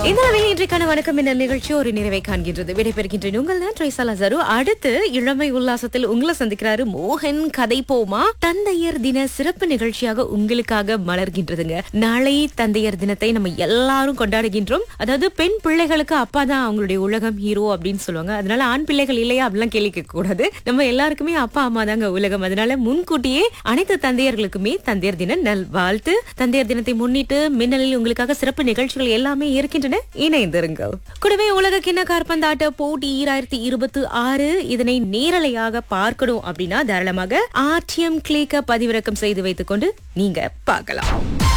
இந்த அளவில் இன்றைக்கான வணக்கம் என்ன நிகழ்ச்சி ஒரு நிறைவை காண்கின்றது விடைபெறுகின்றேன் உங்கள் தான் ட்ரைசா லசாரு அடுத்து இளமை உல்லாசத்தில் உங்களை சந்திக்கிறாரு மோகன் கதை போமா தந்தையர் தின சிறப்பு நிகழ்ச்சியாக உங்களுக்காக மலர்கின்றதுங்க நாளை தந்தையர் தினத்தை நம்ம எல்லாரும் கொண்டாடுகின்றோம் அதாவது பெண் பிள்ளைகளுக்கு அப்பா தான் அவங்களுடைய உலகம் ஹீரோ அப்படின்னு சொல்லுவாங்க அதனால ஆண் பிள்ளைகள் இல்லையா அப்படிலாம் கேள்வி கேட்க கூடாது நம்ம எல்லாருக்குமே அப்பா அம்மா தாங்க உலகம் அதனால முன்கூட்டியே அனைத்து தந்தையர்களுக்குமே தந்தையர் தின நல் வாழ்த்து தந்தையர் தினத்தை முன்னிட்டு மின்னலில் உங்களுக்காக சிறப்பு நிகழ்ச்சிகள் எல்லாமே இருக்கின்றன இணைந்திருங்கள் கூடவே உலக கிண்ண கார்பந்தாட்ட போட்டி ஈராயிரத்தி இருபத்தி ஆறு இதனை நேரலையாக பார்க்கணும் அப்படின்னா தாராளமாக ஆர்டிஎம் கிளிக்க பதிவிறக்கம் செய்து வைத்துக் கொண்டு நீங்க பார்க்கலாம்